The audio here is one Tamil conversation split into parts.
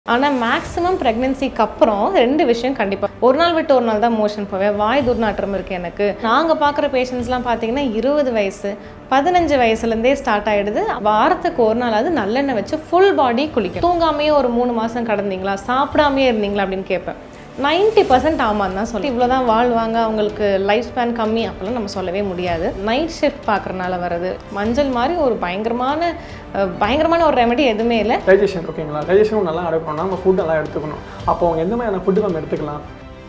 ஆனால் மேக்ஸிமம் ப்ரெக்னென்சிக்கு அப்புறம் ரெண்டு விஷயம் கண்டிப்பாக ஒரு நாள் விட்டு ஒரு நாள் தான் மோஷன் போவேன் வாய் துர்நாற்றம் இருக்குது எனக்கு நாங்கள் பார்க்குற பேஷண்ட்ஸ்லாம் பார்த்தீங்கன்னா இருபது வயசு பதினஞ்சு வயசுலேருந்தே ஸ்டார்ட் ஆகிடுது வாரத்துக்கு ஒரு நாளாவது நல்லெண்ணெய் வச்சு ஃபுல் பாடி குளிக்கும் தூங்காமையே ஒரு மூணு மாதம் கடந்தீங்களா சாப்பிடாமையே இருந்தீங்களா அப்படின்னு கேட்பேன் நைன்ட்டி பர்சன்ட் ஆமான்னு தான் சொல்லி இவ்வளோ தான் வாழ்வாங்க அவங்களுக்கு லைஃப் ஸ்பேன் கம்மி அப்போல்லாம் நம்ம சொல்லவே முடியாது நைட் ஷிஃப்ட் பார்க்குறனால வர்றது மஞ்சள் மாதிரி ஒரு பயங்கரமான அஹ், பயங்கரமான ஒரு ரெமெடி எதுவுமே இல்லை டைஜஷன் ஓகேங்களா டைஜஷன் நல்லா நடக்கணும்னா நம்ம ஃபுட் நல்லா எடுத்துக்கணும் அப்போ அவங்க எந்த மாதிரியான ஃபுட்டு நம்ம எடுத்துக்கலாம்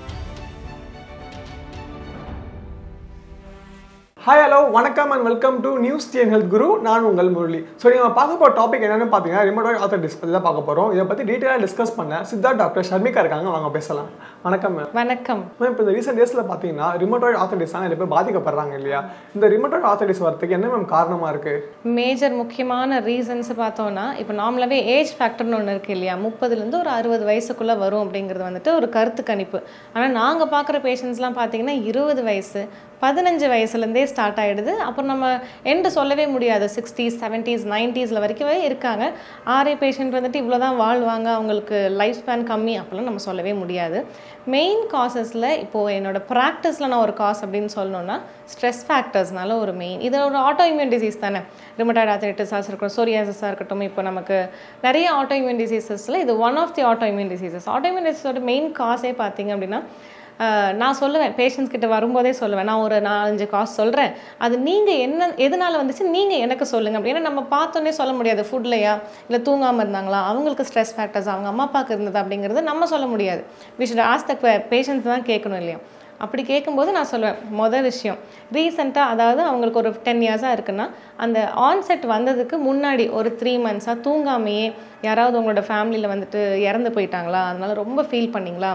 ஹாய் ஹலோ வணக்கம் and welcome to news TN health Guru நான் உங்கள் முரளி ஸோ நம்ம பார்க்க போகிற டாபிக் என்னன்னு பார்த்தீங்கன்னா ரிமோட்டாய்ட் ஆத்தரைட்டிஸ் பற்றி தான் பார்க்க போகிறோம் இதை பற்றி டீட்டெயிலாக டிஸ்கஸ் பண்ண சித்தார்த் டாக்டர் ஷர்மிகா இருக்காங்க வாங்க பேசலாம் வணக்கம் மேம் வணக்கம் மேம் இப்போ இந்த ரீசெண்ட் டேஸில் பார்த்தீங்கன்னா ரிமோட்டாய்ட் ஆத்தரைட்டிஸ் தான் நிறைய பேர் பாதிக்கப்படுறாங்க இல்லையா இந்த ரிமோட்டாய்ட் ஆத்தரைட்டிஸ் வரதுக்கு என்ன மேம் காரணமாக இருக்குது மேஜர் முக்கியமான ரீசன்ஸ் பார்த்தோம்னா இப்போ நார்மலாகவே ஏஜ் ஃபேக்டர்னு ஒன்று இருக்குது இல்லையா முப்பதுலேருந்து ஒரு அறுபது வயசுக்குள்ளே வரும் அப்படிங்கிறது வந்துட்டு ஒரு கருத்து கணிப்பு ஆனால் நாங்கள் பார்க்குற பேஷண்ட்ஸ்லாம் பார்த்தீங்கன்னா இருபது வயசு பதினஞ்சு வயசுலேருந்தே ஸ்டார்ட் ஆகிடுது அப்புறம் நம்ம எண்டு சொல்லவே முடியாது சிக்ஸ்டீஸ் செவன்ட்டீஸ் நைன்ட்டீஸில் வரைக்கும் இருக்காங்க ஆர்ஐ பேஷண்ட் வந்துட்டு இவ்வளோ தான் வாழ்வாங்க அவங்களுக்கு லைஃப் ஸ்பேன் கம்மி அப்போல்லாம் நம்ம சொல்லவே முடியாது மெயின் காசஸில் இப்போது என்னோட ப்ராக்டிஸில் நான் ஒரு காஸ் அப்படின்னு சொல்லணும்னா ஸ்ட்ரெஸ் ஃபேக்டர்ஸ்னால ஒரு மெயின் இது ஒரு ஆட்டோ இம்யூன் டிசீஸ் தானே ரிமோட்டாய்டு ஆத்தரைட்டிஸாக இருக்கட்டும் சோரியாசஸாக இருக்கட்டும் இப்போ நமக்கு நிறைய ஆட்டோ இம்யூன் டிசீசஸில் இது one of the auto immune diseases auto immune டிசீஸோட மெயின் காசே பார்த்தீங்க அப்படின்னா ஆஹ் நான் சொல்லுவேன் பேஷண்ட்ஸ் கிட்ட வரும்போதே சொல்லுவேன் நான் ஒரு நாலஞ்சு காசு சொல்கிறேன் அது நீங்கள் என்ன எதனால வந்துச்சு நீங்கள் எனக்கு சொல்லுங்கள் அப்படின்னு நம்ம பார்த்தோன்னே சொல்ல முடியாது ஃபுட்லையா இல்லை தூங்காமல் இருந்தாங்களா அவங்களுக்கு ஸ்ட்ரெஸ் ஃபேக்டர்ஸ் அவங்க அம்மா அப்பாவுக்கு இருந்தது அப்படிங்கிறது நம்ம சொல்ல முடியாது we should ask the patients தான் கேட்கணும் இல்லையா அப்படி கேட்கும்போது நான் சொல்லுவேன் மொதல் விஷயம் ரீசெண்டாக அதாவது அவங்களுக்கு ஒரு டென் இயர்ஸாக இருக்குன்னா அந்த ஆன்செட் வந்ததுக்கு முன்னாடி ஒரு த்ரீ மந்த்ஸாக தூங்காமையே யாராவது உங்களோட ஃபேமிலியில் வந்துட்டு இறந்து போயிட்டாங்களா அதனால ரொம்ப ஃபீல் பண்ணீங்களா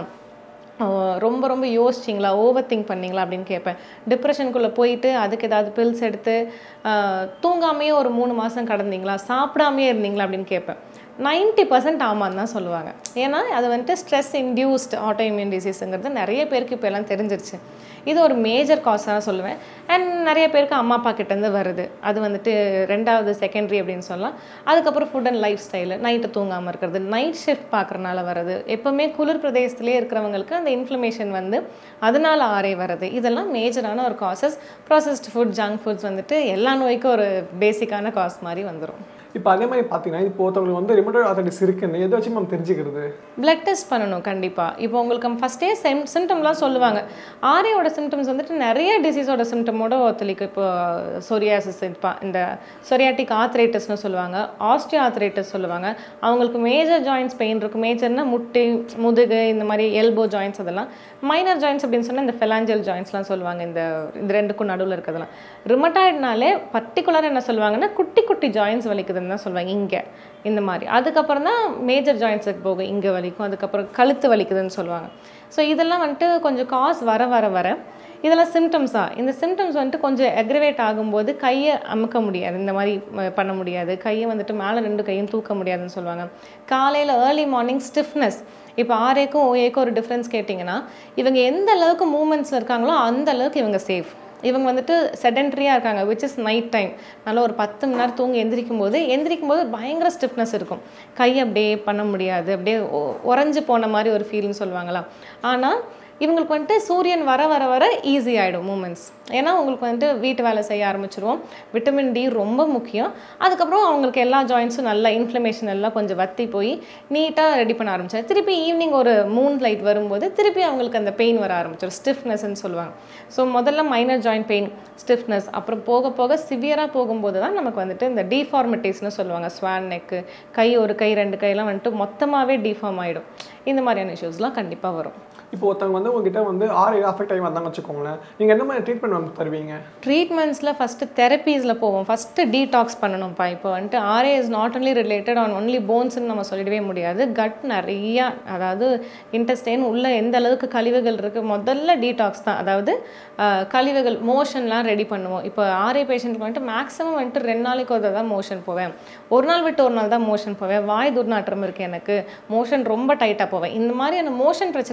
அஹ் ரொம்ப ரொம்ப யோசிச்சிங்களா ஓவர் திங்க் பண்ணீங்களா அப்படின்னு கேட்பேன் டிப்ரெஷனுக்குள்ளே போயிட்டு அதுக்கு ஏதாவது பில்ஸ் எடுத்து அஹ் தூங்காமையே ஒரு மூணு மாதம் கடந்தீங்களா சாப்பிடாமையே இருந்தீங்களா அப்படின்னு கேட்பேன் நைன்ட்டி பர்சன்ட் ஆமான்னு தான் சொல்லுவாங்க ஏன்னா அது வந்துட்டு ஸ்ட்ரெஸ் இன்டியூஸ்ட் ஆட்டோ இம்யூன் டிசீஸுங்கிறது நிறைய பேருக்கு இப்போ எல்லாம் தெரிஞ்சிருச்சு இது ஒரு மேஜர் காஸாக சொல்லுவேன் அண்ட் நிறைய பேருக்கு அம்மா அப்பா கிட்டேருந்து வருது அது வந்துட்டு ரெண்டாவது செகண்டரி அப்படின்னு சொல்லலாம் அதுக்கப்புறம் food and lifestyle night தூங்காமல் இருக்கிறது நைட் ஷிஃப்ட் பார்க்குறனால வருது எப்போவுமே குளிர் பிரதேசத்துலேயே இருக்கிறவங்களுக்கு அந்த இன்ஃப்ளமேஷன் வந்து அதனால ஆறே வருது இதெல்லாம் மேஜரான ஒரு causes processed food junk foods வந்துட்டு எல்லா நோய்க்கும் ஒரு பேசிக்கான காஸ் மாதிரி வந்துடும் இப்போ அதே மாதிரி பார்த்தீங்கன்னா இப்போ ஒருத்தவங்களுக்கு வந்து ரிமோட்டாய்ட் ஆத்தரைட்டிஸ் இருக்குன்னு எதை வச்சு நம்ம தெரிஞ்சுக்கிறது பிளட் டெஸ்ட் பண்ணணும் கண்டிப்பாக இப்போ உங்களுக்கு ஃபஸ்ட்டே செம் சிம்டம்லாம் சொல்லுவாங்க ஆரியோட சிம்டம்ஸ் வந்துட்டு நிறைய டிசீஸோட சிம்டமோட ஒத்துழைக்கு இப்போ சொரியாசிஸ் இந்த சொரியாட்டிக் ஆத்ரைட்டிஸ்னு சொல்லுவாங்க ஆஸ்டியோ ஆத்ரைட்டிஸ் சொல்லுவாங்க அவங்களுக்கு மேஜர் ஜாயின்ஸ் பெயின் இருக்கும் மேஜர்னா முட்டி முதுகு இந்த மாதிரி எல்போ ஜாயின்ஸ் அதெல்லாம் மைனர் ஜாயின்ஸ் அப்படின்னு சொன்னால் இந்த ஃபெலாஞ்சல் ஜாயின்ஸ்லாம் சொல்லுவாங்க இந்த இந்த ரெண்டுக்கும் நடுவில் இருக்கிறதெல்லாம் ரிமட்டாய்ட்னாலே பர்டிகுலராக என்ன சொல்லுவாங்கன்னா குட்டி குட்டி ஜாயின்ஸ் வலிக்குதுன்னு தான் சொல்லுவாங்க இங்கே இந்த மாதிரி அதுக்கப்புறம் தான் மேஜர் ஜாயின்ஸுக்கு போகும் இங்கே வலிக்கும் அதுக்கப்புறம் கழுத்து வலிக்குதுன்னு சொல்லுவாங்க ஸோ இதெல்லாம் வந்துட்டு கொஞ்சம் காஸ் வர வர வர இதெல்லாம் சிம்டம்ஸா இந்த சிம்டம்ஸ் வந்துட்டு கொஞ்சம் அக்ரிவேட் ஆகும்போது கையை அமுக்க முடியாது இந்த மாதிரி ம- பண்ண முடியாது கையை வந்துட்டு மேலே ரெண்டு கையும் தூக்க முடியாதுன்னு சொல்லுவாங்க காலையில் ஏர்லி மார்னிங் ஸ்டிஃப்னஸ் இப்போ ஆரேக்கும் ஓஏக்கும் ஒரு டிஃப்ரென்ஸ் கேட்டிங்கன்னா இவங்க எந்த அளவுக்கு மூமெண்ட்ஸில் இருக்காங்களோ அந்த அளவுக்கு இவங்க சேஃப் இவங்க வந்துட்டு செடென்ட்ரியாக இருக்காங்க விச் இஸ் நைட் டைம் நல்லா ஒரு பத்து மணி நேரம் தூங்கி எந்திரிக்கும் போது எந்திரிக்கும் போது பயங்கர ஸ்டிஃப்னஸ் இருக்கும் கை அப்படியே பண்ண முடியாது அப்படியே ஒ- உறைஞ்சு போன மாதிரி ஒரு ஃபீல்னு சொல்லுவாங்களா ஆனால் இவங்களுக்கு வந்துட்டு சூரியன் வர வர வர ஈஸி ஆகிடும் மூமெண்ட்ஸ் ஏன்னா உங்களுக்கு வந்துட்டு வீட்டு வேலை செய்ய ஆரம்பிச்சிருவோம் விட்டமின் டி ரொம்ப முக்கியம் அதுக்கப்புறம் அவங்களுக்கு எல்லா ஜாயின்ஸும் நல்லா இன்ஃப்ளமேஷன் எல்லாம் கொஞ்சம் வத்தி போய் நீட்டாக ரெடி பண்ண ஆரம்பிச்சாரு திருப்பி ஈவினிங் ஒரு மூன் லைட் வரும்போது திருப்பி அவங்களுக்கு அந்த பெயின் வர ஆரம்பிச்சிடும் ஸ்டிஃப்னஸ்ன்னு சொல்லுவாங்க ஸோ முதல்ல மைனர் ஜாயின்ட் பெயின் ஸ்டிஃப்னஸ் அப்புறம் போக போக சிவியராக போகும்போது தான் நமக்கு வந்துட்டு இந்த டிஃபார்மிட்டிஸ்னு சொல்லுவாங்க ஸ்வான் நெக்கு கை ஒரு கை ரெண்டு கையெல்லாம் வந்துட்டு மொத்தமாகவே டிஃபார்ம் ஆகிடும் இந்த மாதிரியான இஷ்யூஸ்லாம் கண்டிப்பாக வரும் இப்போ ஒருத்தவங்க வந்து உங்ககிட்ட வந்து ஆறு அஃபெக்ட் ஆகி வந்தாங்க வச்சுக்கோங்களேன் நீங்கள் என்ன மாதிரி ட்ரீட்மெண்ட் வந்து தருவீங்க ட்ரீட்மெண்ட்ஸில் ஃபஸ்ட்டு தெரப்பீஸில் போவோம் ஃபஸ்ட்டு டீடாக்ஸ் பண்ணணும்ப்பா இப்போ வந்துட்டு RA is not only related on only போன்ஸ்னு நம்ம சொல்லிடவே முடியாது கட் நிறையா அதாவது இன்டெஸ்டைன் உள்ள எந்த அளவுக்கு கழிவுகள் இருக்குது முதல்ல டீடாக்ஸ் தான் அதாவது ஆஹ், கழிவுகள் மோஷன்லாம் ரெடி பண்ணுவோம் இப்போ ஆர்ஏ பேஷண்ட்டுக்கு வந்துட்டு மேக்ஸிமம் வந்துட்டு ரெண்டு நாளைக்கு ஒரு தான் மோஷன் போவேன் ஒரு நாள் விட்டு ஒரு நாள் தான் மோஷன் போவேன் வாய் துர்நாற்றம் இருக்குது எனக்கு மோஷன் ரொம்ப டைட்டாக போவேன் இந்த மாதிரியான மோஷன் பிரச்சனை எல்லாத்தையும்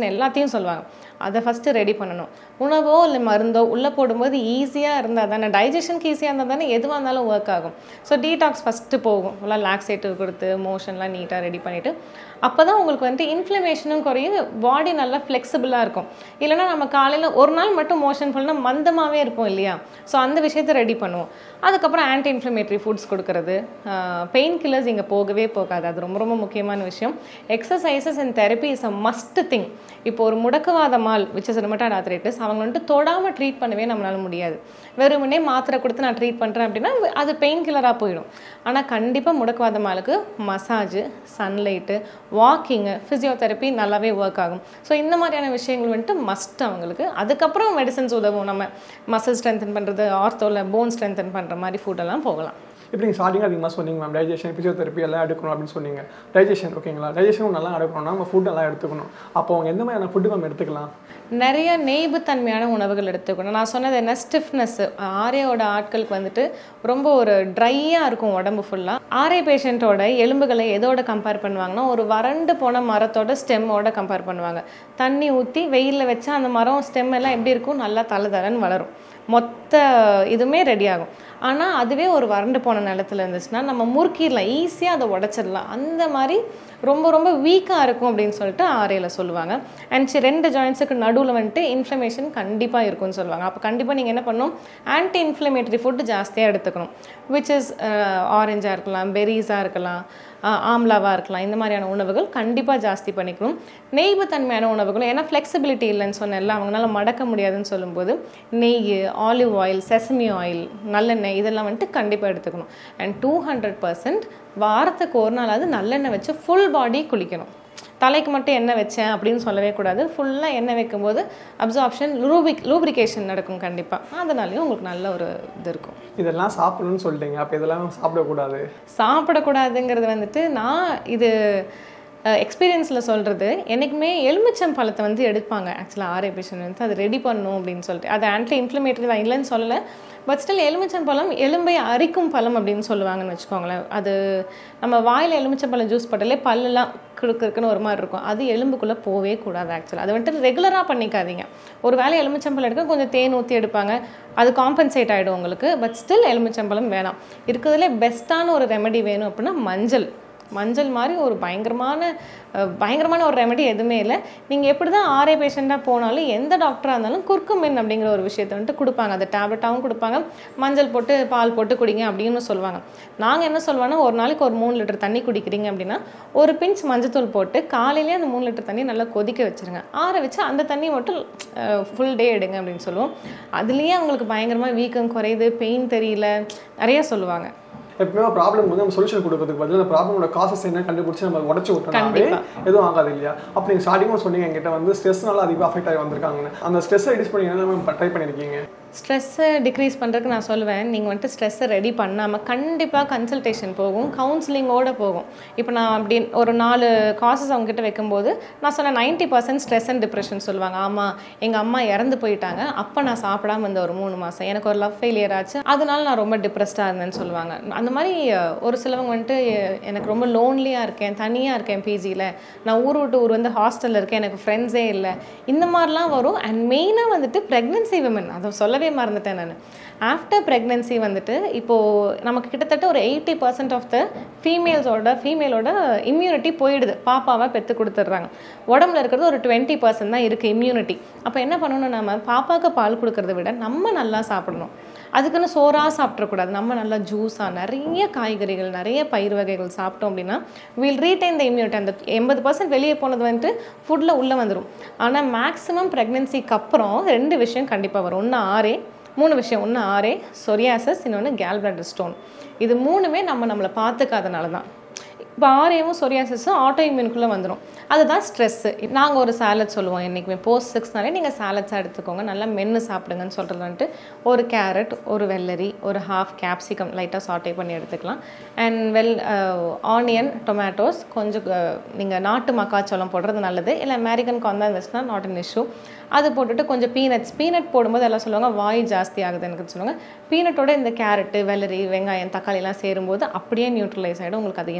அப்படின்னு சொல்லுவாங்க அதை ஃபஸ்ட்டு ரெடி பண்ணணும் உணவோ இல்லை மருந்தோ உள்ளே போடும்போது ஈஸியாக இருந்தால் தானே டைஜஷனுக்கு ஈஸியாக இருந்தால் தானே எதுவாக இருந்தாலும் ஒர்க் ஆகும் ஸோ டீடாக்ஸ் ஃபஸ்ட்டு போகும் ஃபுல்லாக லாக்ஸேட்டிவ் கொடுத்து மோஷன்லாம் நீட்டாக ரெடி பண்ணிவிட்டு அப்போ தான் உங்களுக்கு வந்துட்டு இன்ஃப்ளமேஷனும் குறையும் பாடி நல்லா ஃப்ளெக்சிபிளாக இருக்கும் இல்லைனா நம்ம காலையில் ஒரு நாள் மட்டும் மோஷன் ஃபுல்லாக மந்தமாகவே இருப்போம் இல்லையா ஸோ அந்த விஷயத்தை ரெடி பண்ணுவோம் அதுக்கப்புறம் ஆன்டி இன்ஃப்ளமேட்டரி ஃபுட்ஸ் கொடுக்கறது பெயின் கில்லர்ஸ் இங்கே போகவே போகாது அது ரொம்ப ரொம்ப முக்கியமான விஷயம் exercises and therapy is a must thing இப்போ ஒரு முடக்குவாத மால் விச் இஸ் ரிமட்டாட் ஆத்ரைட்டிஸ் அவங்க வந்துட்டு தொடாமல் ட்ரீட் பண்ணவே நம்மளால முடியாது வெறுமனே மாத்திரை கொடுத்து நான் ட்ரீட் பண்ணுறேன் அப்படின்னா அது பெயின் கில்லராக போயிடும் ஆனால் கண்டிப்பாக முடக்குவாத மாலுக்கு மசாஜ் சன்லைட்டு வாக்கிங்கு ஃபிசியோதெரப்பி நல்லாவே ஒர்க் ஆகும் ஸோ இந்த மாதிரியான விஷயங்கள் வந்துட்டு மஸ்ட் அவங்களுக்கு அதுக்கப்புறம் மெடிசன்ஸ் உதவும் நம்ம மசில் ஸ்ட்ரென்தன் பண்ணுறது ஆர்த்தோவில் போன் ஸ்ட்ரென்தன் பண்ணுற மாதிரி ஃபுட்டெல்லாம் போகலாம் இப்போ நீங்கள் ஸ்டார்டிங் அதிகமாக சொன்னீங்க மேம் டைஜஷன் ஃபிசியோதெரப்பி எல்லாம் எடுக்கணும் அப்படின்னு சொன்னீங்க டைஜஷன் ஓகேங்களா டைஜஷன் நல்லா எடுக்கணும்னா நம்ம ஃபுட் நல்லா எடுத்துக்கணும் அப்போ அவங்க எந்த மாதிரியான ஃபுட்டு நம்ம எடுத்துக்கலாம் நிறைய நெய்புத்தன்மையான உணவுகள் எடுத்துக்கணும் நான் சொன்னது என்ன ஸ்டிஃப்னஸ் ஆரையோட ஆட்களுக்கு வந்துட்டு ரொம்ப ஒரு ட்ரையாக இருக்கும் உடம்பு ஃபுல்லாக ஆரே பேஷண்ட்டோட எலும்புகளை எதோட கம்பேர் பண்ணுவாங்கன்னா ஒரு வறண்டு போன மரத்தோட ஸ்டெம்மோட கம்பேர் பண்ணுவாங்க தண்ணி ஊற்றி வெயிலில் வச்சா அந்த மரம் ஸ்டெம் எல்லாம் எப்படி இருக்கும் நல்லா தலை தலைன்னு வளரும் மொத்த இதுவுமே ரெடி ஆகும் ஆனால் அதுவே ஒரு வறண்டு போன நிலத்துல இருந்துச்சுன்னா நம்ம முறுக்கிடலாம் ஈஸியாக அதை உடச்சிடலாம் அந்த மாதிரி ரொம்ப ரொம்ப வீக்காக இருக்கும் அப்படின்னு சொல்லிட்டு ஆரையில் சொல்லுவாங்க அண்ட் சரி ரெண்டு ஜாயின்ஸுக்கு நடுவில் வந்துட்டு இன்ஃப்ளமேஷன் கண்டிப்பாக இருக்கும்னு சொல்லுவாங்க அப்போ கண்டிப்பாக நீங்கள் என்ன பண்ணணும் ஆன்டி இன்ஃப்ளமேட்டரி ஃபுட்டு ஜாஸ்தியாக எடுத்துக்கணும் விச் இஸ் ஆரஞ்சாக இருக்கலாம் பெரிஸாக இருக்கலாம் ஆம்லாவாக இருக்கலாம் இந்த மாதிரியான உணவுகள் கண்டிப்பாக ஜாஸ்தி பண்ணிக்கணும் நெய்வுத்தன்மையான உணவுகள் ஏன்னா ஃப்ளெக்சிபிலிட்டி இல்லைன்னு சொன்னேன்ல அவங்களால மடக்க முடியாதுன்னு சொல்லும்போது நெய் ஆலிவ் ஆயில் செசமி ஆயில் நல்லெண்ணெய் இதெல்லாம் வந்துட்டு கண்டிப்பாக எடுத்துக்கணும் அண்ட் டூ ஹண்ட்ரட் பர்சன்ட் வாரத்துக்கு ஒரு நாளாவது நல்லெண்ணெய் வச்சு ஃபுல் பாடி குளிக்கணும் தலைக்கு மட்டும் எண்ணெய் வச்சேன் அப்படின்னு சொல்லவே கூடாது ஃபுல்லாக எண்ணெய் வைக்கும்போது அப்சார்ப்ஷன் லூபிக் லூப்ரிகேஷன் நடக்கும் கண்டிப்பாக அதனாலையும் உங்களுக்கு நல்ல ஒரு இது இருக்கும் இதெல்லாம் சாப்பிடணும்னு சொல்லிட்டீங்க அப்போ இதெல்லாம் சாப்பிடக்கூடாது சாப்பிடக்கூடாதுங்கிறது வந்துட்டு நான் இது எக்ஸ்பீரியன்ஸில் சொல்கிறது என்றைக்குமே எலுமிச்சம் பழத்தை வந்து எடுப்பாங்க ஆக்சுவலாக ஆர்ஏ பேஷண்ட் வந்து அது ரெடி பண்ணணும் அப்படின்னு சொல்லிட்டு அது ஆன்டி இன்ஃப்ளமேட்டரி தான் இல்லைன்னு சொல்லலை பட் ஸ்டில் எலுமிச்சம் பழம் எலும்பை அரிக்கும் பழம் அப்படின்னு சொல்லுவாங்கன்னு வச்சுக்கோங்களேன் அது நம்ம வாயில் எலுமிச்சம் பழம் ஜூஸ் போட்டாலே பல்லெல்லாம் கிடுக்குன்னு ஒரு மாதிரி இருக்கும் அது எலும்புக்குள்ளே போவே கூடாது ஆக்சுவலாக அது வந்துட்டு ரெகுலராக பண்ணிக்காதீங்க ஒரு வேளை எலுமிச்சம்பழம் எடுக்க கொஞ்சம் தேன் ஊற்றி எடுப்பாங்க அது காம்பன்சேட் ஆகிடும் உங்களுக்கு பட் ஸ்டில் எலுமிச்சம்பழம் வேணாம் இருக்கிறதுலே பெஸ்ட்டான ஒரு ரெமெடி வேணும் அப்படின்னா மஞ்சள் மஞ்சள் மாதிரி ஒரு பயங்கரமான பயங்கரமான ஒரு ரெமெடி எதுவுமே இல்லை நீங்கள் எப்படி தான் ஆரே பேஷண்ட்டாக போனாலும் எந்த டாக்டராக இருந்தாலும் குர்க்குமின் அப்படிங்கிற ஒரு விஷயத்தை வந்துட்டு கொடுப்பாங்க அது டேப்லெட்டாகவும் கொடுப்பாங்க மஞ்சள் போட்டு பால் போட்டு குடிங்க அப்படின்னு சொல்லுவாங்க நாங்கள் என்ன சொல்லுவோன்னா ஒரு நாளைக்கு ஒரு மூணு லிட்டர் தண்ணி குடிக்கிறீங்க அப்படின்னா ஒரு பிஞ்ச் மஞ்சத்தூள் போட்டு காலையிலேயே அந்த மூணு லிட்டர் தண்ணி நல்லா கொதிக்க வச்சுருங்க ஆற வச்சு அந்த தண்ணி மட்டும் ஃபுல் டே எடுங்க அப்படின்னு சொல்லுவோம் அதுலேயே அவங்களுக்கு பயங்கரமாக வீக்கம் குறையுது பெயின் தெரியல நிறைய சொல்லுவாங்க எப்பவுமே ஒரு ப்ராப்ளம் வந்து நம்ம சொல்யூஷன் கொடுக்கறதுக்கு பதில் அந்த ப்ராப்ளமோட காசஸ் என்ன கண்டுபிடிச்சு நம்ம உடச்சு விட்டோம்னாவே எதுவும் ஆகாது இல்லையா அப்போ நீங்கள் ஸ்டார்டிங்கும் சொன்னீங்க என்கிட்ட வந்து ஸ்ட்ரெஸ்னால அதிகமாக அஃபெக்ட் ஆகி வந்திருக்காங்கன்னு அந்த ஸ்ட்ரெஸ்ஸை ரெடியூஸ் பண்ணி என்ன ட்ரை பண்ணியிருக்கீங்க ஸ்ட்ரெஸ்ஸை டிக்ரீஸ் பண்ணுறதுக்கு நான் சொல்லுவேன் நீங்கள் வந்துட்டு ஸ்ட்ரெஸ்ஸை ரெடி பண்ணாமல் கண்டிப்பாக கன்சல்டேஷன் போகும் கவுன்சிலிங்கோடு போகும் இப்போ நான் அப்படி ஒரு நாலு காசஸ் அவங்ககிட்ட வைக்கும்போது நான் சொன்ன ninety percent stress and depression சொல்லுவாங்க ஆமாம் எங்கள் அம்மா இறந்து போயிட்டாங்க அப்போ நான் சாப்பிடாம இருந்த ஒரு மூணு மாதம் எனக்கு ஒரு லவ் ஃபெயிலியர் ஆச்சு அதனால நான் ரொம்ப டிப்ரெஸ்டாக இருந்தேன்னு சொல்லுவாங்க அந்த மாதிரி ஒரு சிலவங்க வந்துட்டு எனக்கு ரொம்ப லோன்லியாக இருக்கேன் தனியாக இருக்கேன் பிஜியில் நான் ஊர் விட்டு ஊர் வந்து ஹாஸ்டலில் இருக்கேன் எனக்கு ஃப்ரெண்ட்ஸே இல்லை இந்த மாதிரிலாம் வரும் அண்ட் மெயினாக வந்துட்டு ப்ரெக்னென்சி விமன் அதை சொல்லவே சொல்லவே மறந்துட்டேன் நான் ஆஃப்டர் ப்ரெக்னென்சி வந்துட்டு இப்போது நமக்கு கிட்டத்தட்ட ஒரு எயிட்டி பர்சன்ட் ஆஃப் த ஃபீமேல்ஸோட ஃபீமேலோட இம்யூனிட்டி போயிடுது பாப்பாவை பெற்று கொடுத்துட்றாங்க உடம்புல இருக்கிறது ஒரு டுவெண்ட்டி பர்சன்ட் தான் இருக்குது இம்யூனிட்டி அப்போ என்ன பண்ணணும் நம்ம பாப்பாவுக்கு பால் கொடுக்கறத விட நம்ம நல்லா சாப்பிடணும் அதுக்குன்னு சோறாக சாப்பிட்றக்கூடாது நம்ம நல்லா ஜூஸாக நிறைய காய்கறிகள் நிறைய பயிர் வகைகள் சாப்பிட்டோம் அப்படின்னா வில் ரீடைன் த இம்யூனிட்டி அந்த எண்பது பர்சன்ட் வெளியே போனது வந்துட்டு ஃபுட்டில் உள்ளே வந்துடும் ஆனால் மேக்ஸிமம் ப்ரெக்னென்சிக்கு அப்புறம் ரெண்டு விஷயம் கண்டிப்பாக வரும் ஒன்று ஆறே மூணு விஷயம் ஒன்று ஆரே சொரியாசஸ் இன்னொன்று கேல் பிளட் ஸ்டோன் இது மூணுமே நம்ம நம்மளை பார்த்துக்காதனால தான் இப்போ ஆரியமும் சொரியாசிஸும் ஆட்டோ இம்யூனுக்குள்ளே வந்துடும் அதுதான் ஸ்ட்ரெஸ்ஸு நாங்கள் ஒரு சாலட் சொல்லுவோம் என்றைக்குமே போஸ்ட் சிக்ஸ்னாலே நீங்கள் சாலட்ஸாக எடுத்துக்கோங்க நல்லா மென்று சாப்பிடுங்கன்னு சொல்கிறது வந்துட்டு ஒரு கேரட் ஒரு வெள்ளரி ஒரு ஹாஃப் கேப்சிகம் லைட்டாக சாட்டே பண்ணி எடுத்துக்கலாம் அண்ட் வெல் ஆனியன் டொமேட்டோஸ் கொஞ்சம் நீங்கள் நாட்டு மக்காச்சோளம் போடுறது நல்லது இல்லை அமெரிக்கன் கார்ன் இருந்துச்சுன்னா நாட் அன் இஷ்யூ அது போட்டுட்டு கொஞ்சம் பீனட்ஸ் பீனட் போடும்போது எல்லாம் சொல்லுவாங்க வாய் ஜாஸ்தி ஆகுது எனக்கு சொல்லுவாங்க பீனட்டோட இந்த கேரட்டு வெள்ளரி வெங்காயம் தக்காளிலாம் சேரும்போது அப்படியே நியூட்ரலைஸ் ஆகிடும் உங்களுக்கு அது எந்த பிரச்சனை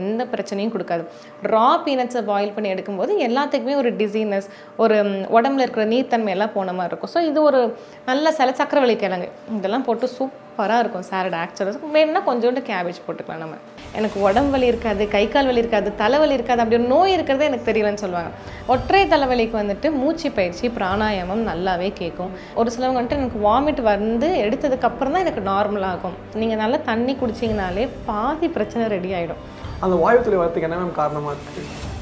பிரச்சனையும் கொடுக்காது ரா பீனட்ஸை பாயில் பண்ணி எடுக்கும்போது எல்லாத்துக்குமே ஒரு டிசீனஸ் ஒரு ம், உடம்புல இருக்கிற நீர்த்தன்மை எல்லாம் போன மாதிரி இருக்கும் ஸோ இது ஒரு நல்ல சில சக்கரவள்ளி கிழங்கு இதெல்லாம் போட்டு சூப்பராக இருக்கும் சாலட் ஆக்சுவலாக வேணும்னா கொஞ்சோண்டு கேபேஜ் போட்டுக்கலாம் நம்ம எனக்கு உடம்பு வலி இருக்காது கை கால் வலி இருக்காது தலைவலி இருக்காது அப்படி ஒரு நோய் இருக்கிறதே எனக்கு தெரியலன்னு சொல்லுவாங்க ஒற்றை தலைவலிக்கு வந்துட்டு மூச்சு பயிற்சி பிராணாயாமம் நல்லாவே கேட்கும் ஒரு சிலவங்க வந்துட்டு எனக்கு வாமிட் வந்து எடுத்ததுக்கு அப்புறம் தான் எனக்கு நார்மல் ஆகும் நீங்கள் நல்லா தண்ணி குடிச்சிங்கனாலே பாதி பிரச்சனை ரெடி ஆகிடும் அந்த வாயு துளி வரத்துக்கு என்ன மேம் காரணமாக இருக்குது